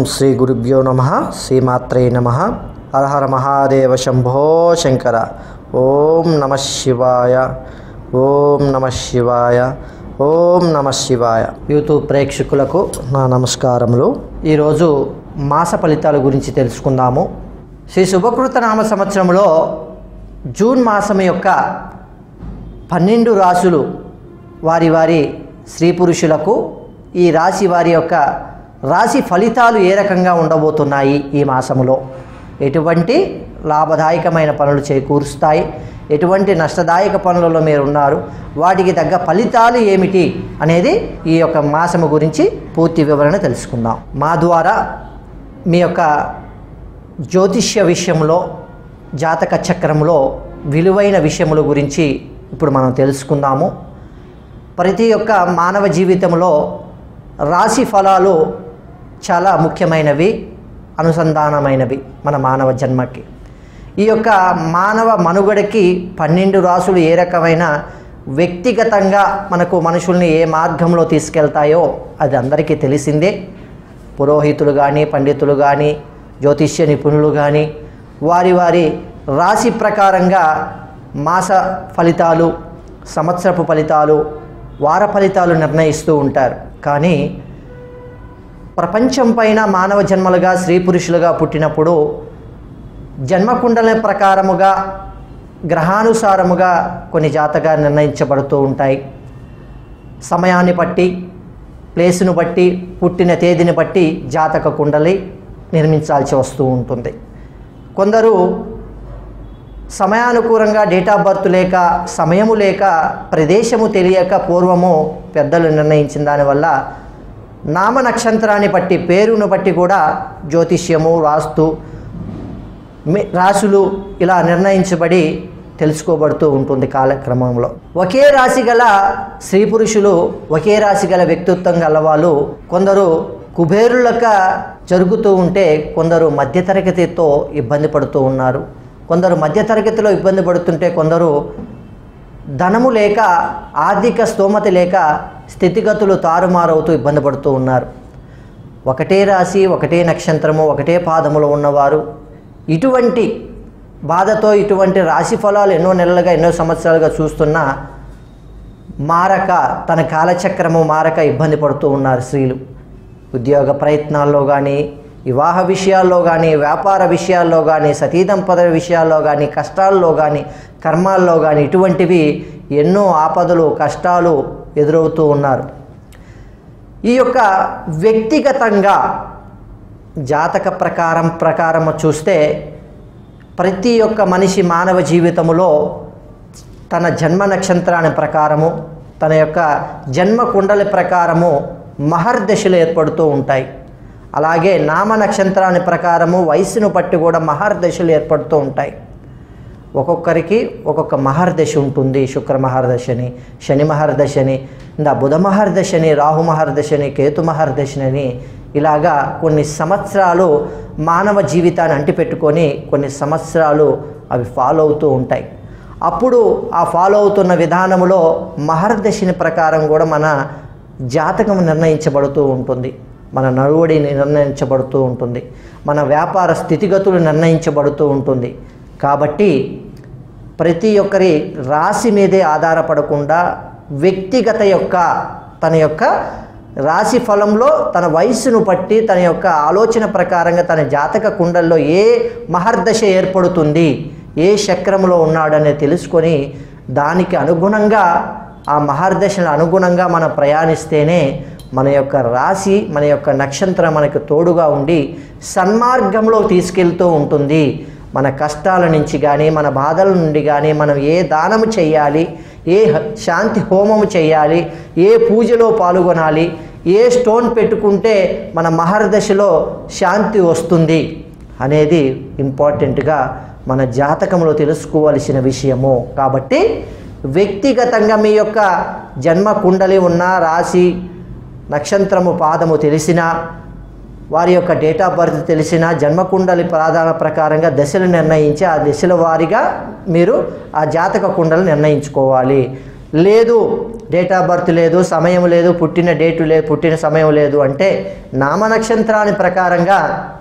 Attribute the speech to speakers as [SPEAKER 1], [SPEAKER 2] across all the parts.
[SPEAKER 1] శ్రీ గురుభ్యో నమ శ్రీమాత్రే నమ హరహర మహాదేవ శంభో శంకర ఓం నమ శివాయ ఓం నమ శివాయ ఓం నమ శివాయ యూట్యూబ్ ప్రేక్షకులకు నా నమస్కారములు ఈరోజు మాస ఫలితాల గురించి తెలుసుకుందాము శ్రీ శుభకృత నామ సంవత్సరంలో జూన్ మాసం యొక్క పన్నెండు రాసులు వారి వారి స్త్రీ పురుషులకు ఈ రాశి వారి యొక్క రాశి ఫలితాలు ఏ రకంగా ఉండబోతున్నాయి ఈ మాసములో ఎటువంటి లాభదాయకమైన పనులు చేకూరుస్తాయి ఎటువంటి నష్టదాయక పనులలో మీరు ఉన్నారు వాటికి తగ్గ ఫలితాలు ఏమిటి అనేది ఈ యొక్క మాసము గురించి పూర్తి వివరణ తెలుసుకుందాం మా ద్వారా మీ యొక్క జ్యోతిష్య విషయంలో జాతక చక్రంలో విలువైన విషయముల గురించి ఇప్పుడు మనం తెలుసుకుందాము ప్రతి ఒక్క మానవ జీవితంలో రాశి ఫలాలు చాలా ముఖ్యమైనవి అనుసంధానమైనవి మన మానవ జన్మకి ఈ యొక్క మానవ మనుగడకి పన్నెండు రాసులు ఏ రకమైన వ్యక్తిగతంగా మనకు మనుషుల్ని ఏ మార్గంలో తీసుకెళ్తాయో అది అందరికీ తెలిసిందే పురోహితులు కానీ పండితులు కానీ జ్యోతిష్య నిపుణులు కానీ వారి వారి రాశి ప్రకారంగా మాస ఫలితాలు సంవత్సరపు ఫలితాలు వార ఫలితాలు నిర్ణయిస్తూ ఉంటారు కానీ ప్రపంచం పైన మానవ జన్మలుగా స్త్రీ పురుషులుగా పుట్టినప్పుడు జన్మకుండల ప్రకారముగా గ్రహానుసారముగా కొన్ని జాతకాలు నిర్ణయించబడుతూ ఉంటాయి సమయాన్ని బట్టి ప్లేసును బట్టి పుట్టిన తేదీని బట్టి జాతక కుండలి నిర్మించాల్సి వస్తూ ఉంటుంది కొందరు సమయానుకూలంగా డేట్ ఆఫ్ బర్త్ లేక సమయము లేక ప్రదేశము తెలియక పూర్వము పెద్దలు నిర్ణయించిన దానివల్ల నామ నక్షత్రాన్ని బట్టి పేరును బట్టి కూడా జ్యోతిష్యము వాస్తు మి- రాశులు ఇలా నిర్ణయించబడి తెలుసుకోబడుతూ ఉంటుంది కాలక్రమంలో ఒకే రాశి గల స్త్రీ పురుషులు ఒకే రాశి గల వ్యక్తిత్వం గల వాళ్ళు కొందరు కుబేరులక జరుగుతూ ఉంటే కొందరు మధ్యతరగతితో ఇబ్బంది పడుతూ ఉన్నారు కొందరు మధ్యతరగతిలో ఇబ్బంది పడుతుంటే కొందరు ధనము లేక ఆర్థిక స్తోమత లేక స్థితిగతులు తారుమారవుతూ ఇబ్బంది పడుతూ ఉన్నారు ఒకటే రాశి ఒకటే నక్షత్రము ఒకటే పాదములో ఉన్నవారు ఇటువంటి బాధతో ఇటువంటి రాశి ఫలాలు ఎన్నో నెలలుగా ఎన్నో సంవత్సరాలుగా చూస్తున్నా మారక తన కాలచక్రము మారక ఇబ్బంది పడుతూ ఉన్నారు స్త్రీలు ఉద్యోగ ప్రయత్నాల్లో కానీ వివాహ విషయాల్లో కానీ వ్యాపార విషయాల్లో కానీ సతీదంపద విషయాల్లో కానీ కష్టాల్లో కానీ కర్మాల్లో కానీ ఇటువంటివి ఎన్నో ఆపదలు కష్టాలు ఎదురవుతూ ఉన్నారు ఈ యొక్క వ్యక్తిగతంగా జాతక ప్రకారం ప్రకారం చూస్తే ప్రతి ఒక్క మనిషి మానవ జీవితములో తన జన్మ నక్షత్రాన్ని ప్రకారము తన యొక్క జన్మ కుండలి ప్రకారము మహర్దశలు ఏర్పడుతూ ఉంటాయి అలాగే నామ నక్షత్రాన్ని ప్రకారము వయసును బట్టి కూడా మహర్దశలు ఏర్పడుతూ ఉంటాయి ఒక్కొక్కరికి ఒక్కొక్క మహర్దశ ఉంటుంది శుక్ర మహర్దశని శని మహర్దశని ఇంకా బుధ మహర్దశని రాహు మహర్దశని కేతు మహర్దశని ఇలాగా కొన్ని సంవత్సరాలు మానవ జీవితాన్ని అంటిపెట్టుకొని కొన్ని సంవత్సరాలు అవి ఫాలో అవుతూ ఉంటాయి అప్పుడు ఆ ఫాలో అవుతున్న విధానంలో మహర్దశని ప్రకారం కూడా మన జాతకం నిర్ణయించబడుతూ ఉంటుంది మన నడువడి నిర్ణయించబడుతూ ఉంటుంది మన వ్యాపార స్థితిగతులు నిర్ణయించబడుతూ ఉంటుంది కాబట్టి ప్రతి ఒక్కరి రాశి మీదే ఆధారపడకుండా వ్యక్తిగత యొక్క తన యొక్క రాశి ఫలంలో తన వయస్సును బట్టి తన యొక్క ఆలోచన ప్రకారంగా తన జాతక కుండల్లో ఏ మహర్దశ ఏర్పడుతుంది ఏ చక్రంలో ఉన్నాడనే తెలుసుకొని దానికి అనుగుణంగా ఆ మహర్దశల అనుగుణంగా మనం ప్రయాణిస్తేనే మన యొక్క రాశి మన యొక్క నక్షత్రం మనకు తోడుగా ఉండి సన్మార్గంలో తీసుకెళ్తూ ఉంటుంది మన కష్టాల నుంచి కానీ మన బాధల నుండి కానీ మనం ఏ దానము చేయాలి ఏ హ- శాంతి హోమము చేయాలి ఏ పూజలో పాల్గొనాలి ఏ స్టోన్ పెట్టుకుంటే మన మహర్దశలో శాంతి వస్తుంది అనేది ఇంపార్టెంట్గా మన జాతకంలో తెలుసుకోవలసిన విషయము కాబట్టి వ్యక్తిగతంగా మీ యొక్క జన్మ కుండలి ఉన్న రాశి నక్షత్రము పాదము తెలిసినా వారి యొక్క డేట్ ఆఫ్ బర్త్ తెలిసిన జన్మకుండలి ప్రాధాన ప్రకారంగా దశలు నిర్ణయించి ఆ దశల వారీగా మీరు ఆ జాతక కుండలు నిర్ణయించుకోవాలి లేదు డేట్ ఆఫ్ బర్త్ లేదు సమయం లేదు పుట్టిన డేటు లేదు పుట్టిన సమయం లేదు అంటే నామ నక్షత్రాన్ని ప్రకారంగా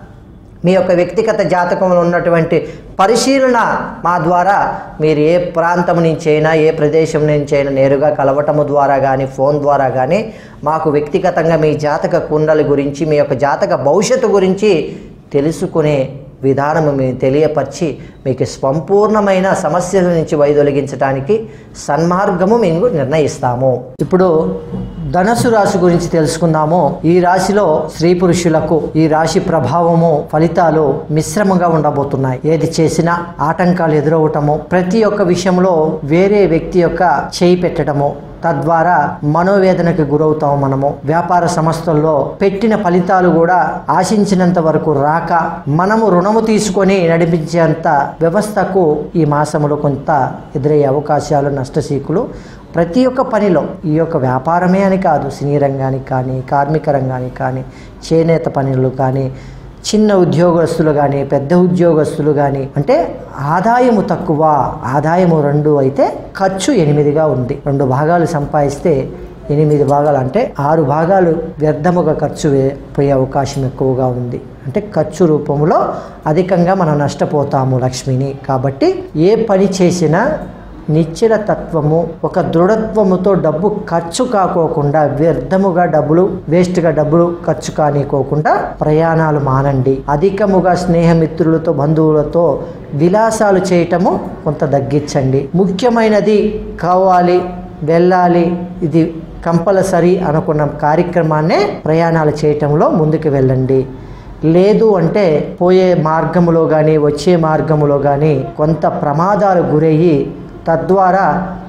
[SPEAKER 1] మీ యొక్క వ్యక్తిగత జాతకంలో ఉన్నటువంటి పరిశీలన మా ద్వారా మీరు ఏ ప్రాంతం నుంచి అయినా ఏ ప్రదేశం నుంచి అయినా నేరుగా కలవటము ద్వారా కానీ ఫోన్ ద్వారా కానీ మాకు వ్యక్తిగతంగా మీ జాతక కుండలి గురించి మీ యొక్క జాతక భవిష్యత్తు గురించి తెలుసుకునే విధానము మేము తెలియపరిచి మీకు సంపూర్ణమైన సమస్యల నుంచి వైదొలిగించడానికి సన్మార్గము మేము నిర్ణయిస్తాము ఇప్పుడు ధనస్సు రాశి గురించి తెలుసుకుందాము ఈ రాశిలో స్త్రీ పురుషులకు ఈ రాశి ప్రభావము ఫలితాలు మిశ్రమంగా ఉండబోతున్నాయి ఏది చేసినా ఆటంకాలు ఎదురవటము ప్రతి ఒక్క విషయంలో వేరే వ్యక్తి యొక్క చేయి పెట్టడము తద్వారా మనోవేదనకి గురవుతాం మనము వ్యాపార సంస్థల్లో పెట్టిన ఫలితాలు కూడా ఆశించినంత వరకు రాక మనము రుణము తీసుకొని నడిపించేంత వ్యవస్థకు ఈ మాసంలో కొంత ఎదురయ్యే అవకాశాలు నష్టసీకులు ప్రతి ఒక్క పనిలో ఈ యొక్క వ్యాపారమే అని కాదు సినీ రంగానికి కానీ కార్మిక రంగానికి కానీ చేనేత పనులు కానీ చిన్న ఉద్యోగస్తులు కానీ పెద్ద ఉద్యోగస్తులు కానీ అంటే ఆదాయము తక్కువ ఆదాయము రెండు అయితే ఖర్చు ఎనిమిదిగా ఉంది రెండు భాగాలు సంపాదిస్తే ఎనిమిది భాగాలు అంటే ఆరు భాగాలు వ్యర్థముగా ఖర్చు వే- పోయే అవకాశం ఎక్కువగా ఉంది అంటే ఖర్చు రూపంలో అధికంగా మనం నష్టపోతాము లక్ష్మిని కాబట్టి ఏ పని చేసినా నిశ్చల తత్వము ఒక దృఢత్వముతో డబ్బు ఖర్చు కాకోకుండా వ్యర్థముగా డబ్బులు వేస్ట్గా డబ్బులు ఖర్చు కానికోకుండా ప్రయాణాలు మానండి అధికముగా స్నేహమిత్రులతో బంధువులతో విలాసాలు చేయటము కొంత తగ్గించండి ముఖ్యమైనది కావాలి వెళ్ళాలి ఇది కంపల్సరీ అనుకున్న కార్యక్రమాన్నే ప్రయాణాలు చేయటంలో ముందుకు వెళ్ళండి లేదు అంటే పోయే మార్గములో కానీ వచ్చే మార్గములో కానీ కొంత ప్రమాదాలు గురయ్యి తద్వారా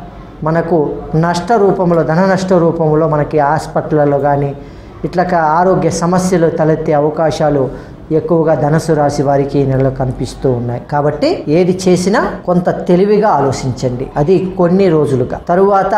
[SPEAKER 1] మనకు నష్ట రూపంలో ధన నష్ట రూపంలో మనకి హాస్పిటల్లో కానీ ఇట్లా ఆరోగ్య సమస్యలు తలెత్తే అవకాశాలు ఎక్కువగా ధనసు రాశి వారికి ఈ నెలలో కనిపిస్తూ ఉన్నాయి కాబట్టి ఏది చేసినా కొంత తెలివిగా ఆలోచించండి అది కొన్ని రోజులుగా తరువాత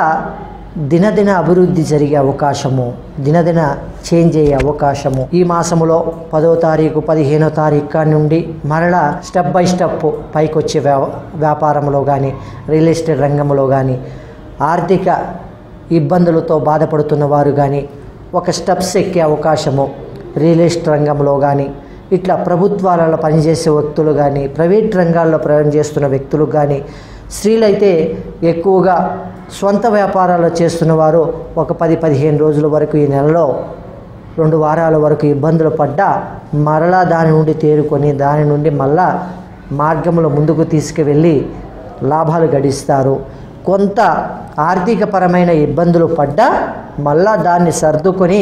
[SPEAKER 1] దినదిన అభివృద్ధి జరిగే అవకాశము దినదిన చేంజ్ అయ్యే అవకాశము ఈ మాసములో పదో తారీఖు పదిహేనో తారీఖు కాడి నుండి మరలా స్టెప్ బై స్టెప్ పైకి వచ్చే వ్యా వ్యాపారంలో కానీ రియల్ ఎస్టేట్ రంగంలో కానీ ఆర్థిక ఇబ్బందులతో బాధపడుతున్న వారు కానీ ఒక స్టెప్స్ ఎక్కే అవకాశము రియల్ ఎస్టేట్ రంగంలో కానీ ఇట్లా ప్రభుత్వాలలో పనిచేసే వ్యక్తులు కానీ ప్రైవేట్ రంగాల్లో ప్రయాణం చేస్తున్న వ్యక్తులు కానీ స్త్రీలైతే ఎక్కువగా స్వంత వ్యాపారాలు చేస్తున్న వారు ఒక పది పదిహేను రోజుల వరకు ఈ నెలలో రెండు వారాల వరకు ఇబ్బందులు పడ్డా మరలా దాని నుండి తేరుకొని దాని నుండి మళ్ళా మార్గంలో ముందుకు తీసుకువెళ్ళి లాభాలు గడిస్తారు కొంత ఆర్థికపరమైన ఇబ్బందులు పడ్డా మళ్ళా దాన్ని సర్దుకొని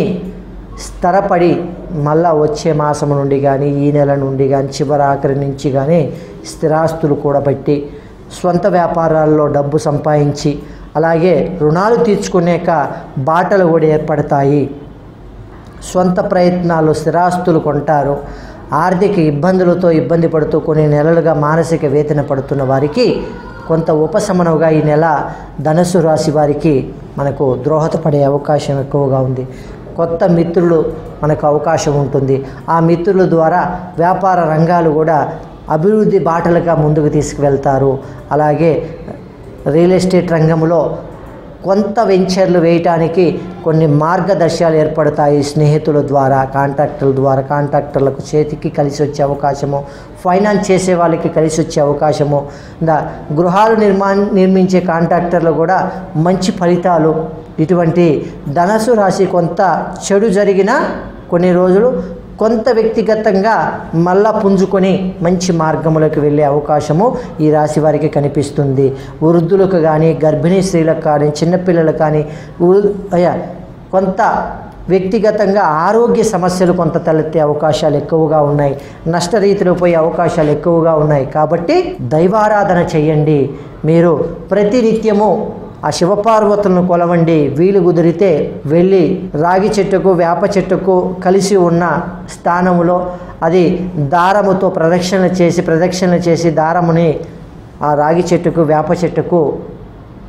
[SPEAKER 1] స్థిరపడి మళ్ళా వచ్చే మాసం నుండి కానీ ఈ నెల నుండి కానీ చివరి ఆఖరి నుంచి కానీ స్థిరాస్తులు కూడబెట్టి స్వంత వ్యాపారాల్లో డబ్బు సంపాదించి అలాగే రుణాలు తీర్చుకునేక బాటలు కూడా ఏర్పడతాయి స్వంత ప్రయత్నాలు స్థిరాస్తులు కొంటారు ఆర్థిక ఇబ్బందులతో ఇబ్బంది పడుతూ కొన్ని నెలలుగా మానసిక వేతన పడుతున్న వారికి కొంత ఉపశమనముగా ఈ నెల ధనుసు రాశి వారికి మనకు ద్రోహదపడే అవకాశం ఎక్కువగా ఉంది కొత్త మిత్రులు మనకు అవకాశం ఉంటుంది ఆ మిత్రుల ద్వారా వ్యాపార రంగాలు కూడా అభివృద్ధి బాటలుగా ముందుకు తీసుకువెళ్తారు అలాగే రియల్ ఎస్టేట్ రంగంలో కొంత వెంచర్లు వేయటానికి కొన్ని మార్గదర్శకాలు ఏర్పడతాయి స్నేహితుల ద్వారా కాంట్రాక్టర్ల ద్వారా కాంట్రాక్టర్లకు చేతికి కలిసి వచ్చే అవకాశము ఫైనాన్స్ చేసే వాళ్ళకి కలిసి వచ్చే అవకాశము దా గృహాలు నిర్మా నిర్మించే కాంట్రాక్టర్లు కూడా మంచి ఫలితాలు ఇటువంటి ధనసు రాశి కొంత చెడు జరిగిన కొన్ని రోజులు కొంత వ్యక్తిగతంగా మళ్ళా పుంజుకొని మంచి మార్గములకు వెళ్ళే అవకాశము ఈ రాశి వారికి కనిపిస్తుంది వృద్ధులకు కానీ గర్భిణీ స్త్రీలకు కానీ చిన్నపిల్లలకు కానీ వృ- అయ్యా కొంత వ్యక్తిగతంగా ఆరోగ్య సమస్యలు కొంత తలెత్తే అవకాశాలు ఎక్కువగా ఉన్నాయి నష్టరీతిలో పోయే అవకాశాలు ఎక్కువగా ఉన్నాయి కాబట్టి దైవారాధన చేయండి మీరు ప్రతినిత్యము ఆ శివపార్వతులను కొలవండి వీలు కుదిరితే వెళ్ళి రాగి చెట్టుకు వేప చెట్టుకు కలిసి ఉన్న స్థానములో అది దారముతో ప్రదక్షిణ చేసి ప్రదక్షిణ చేసి దారముని ఆ రాగి చెట్టుకు వేప చెట్టుకు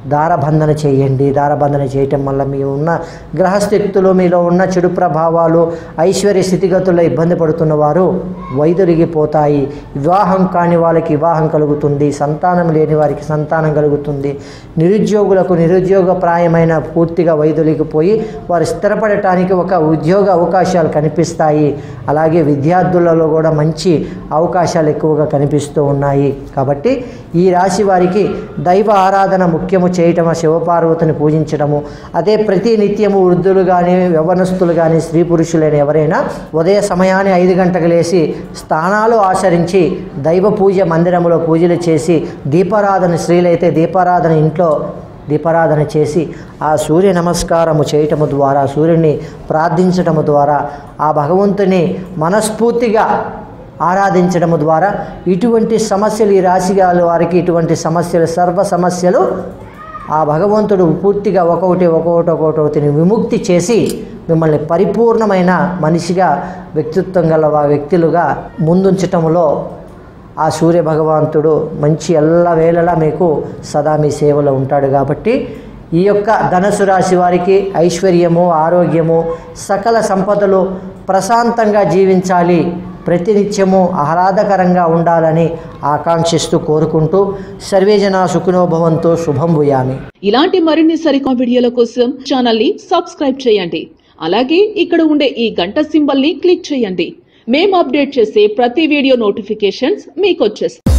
[SPEAKER 1] దారబంధన చేయండి దారబంధన చేయటం వల్ల మీ ఉన్న గ్రహస్థితులు మీలో ఉన్న చెడు ప్రభావాలు ఐశ్వర్య స్థితిగతుల్లో ఇబ్బంది పడుతున్న వారు వైదొలిగిపోతాయి వివాహం కాని వాళ్ళకి వివాహం కలుగుతుంది సంతానం లేని వారికి సంతానం కలుగుతుంది నిరుద్యోగులకు నిరుద్యోగప్రాయమైన పూర్తిగా వైదొలిగిపోయి వారు స్థిరపడటానికి ఒక ఉద్యోగ అవకాశాలు కనిపిస్తాయి అలాగే విద్యార్థులలో కూడా మంచి అవకాశాలు ఎక్కువగా కనిపిస్తూ ఉన్నాయి కాబట్టి ఈ రాశి వారికి దైవ ఆరాధన ముఖ్యము చేయటము శివపార్వతిని పూజించడము అదే ప్రతి నిత్యము వృద్ధులు కానీ యవ్వనస్తులు కానీ స్త్రీ పురుషులైన ఎవరైనా ఉదయ సమయాన్ని ఐదు గంటలకు లేచి స్థానాలు ఆచరించి దైవ పూజ మందిరంలో పూజలు చేసి దీపారాధన స్త్రీలైతే దీపారాధన ఇంట్లో దీపారాధన చేసి ఆ సూర్య నమస్కారము చేయటము ద్వారా సూర్యుని ప్రార్థించటము ద్వారా ఆ భగవంతుని మనస్ఫూర్తిగా ఆరాధించడము ద్వారా ఇటువంటి సమస్యలు ఈ రాశి వారికి ఇటువంటి సమస్యలు సర్వ సమస్యలు ఆ భగవంతుడు పూర్తిగా ఒక్కొక్కటి ఒక్కొక్కటి ఒక్కొక్కటిని విముక్తి చేసి మిమ్మల్ని పరిపూర్ణమైన మనిషిగా వ్యక్తిత్వం గల వా- వ్యక్తులుగా ముందుంచటంలో ఆ సూర్య భగవంతుడు మంచి ఎల్లవేళలా మీకు సదా మీ సేవలో ఉంటాడు కాబట్టి ఈ యొక్క ధనుసు రాశి వారికి ఐశ్వర్యము ఆరోగ్యము సకల సంపదలు ప్రశాంతంగా జీవించాలి ప్రతినిత్యము ఆహ్లాదకరంగా ఉండాలని ఆకాంక్షిస్తూ కోరుకుంటూ సర్వేజన సుఖినోభవంతో శుభం భూయామి
[SPEAKER 2] ఇలాంటి మరిన్ని సరికొత్త వీడియోల కోసం ఛానల్ ని సబ్స్క్రైబ్ చేయండి అలాగే ఇక్కడ ఉండే ఈ గంట సింబల్ ని క్లిక్ చేయండి మేము అప్డేట్ చేసే ప్రతి వీడియో నోటిఫికేషన్స్ మీకు వచ్చేస్తాయి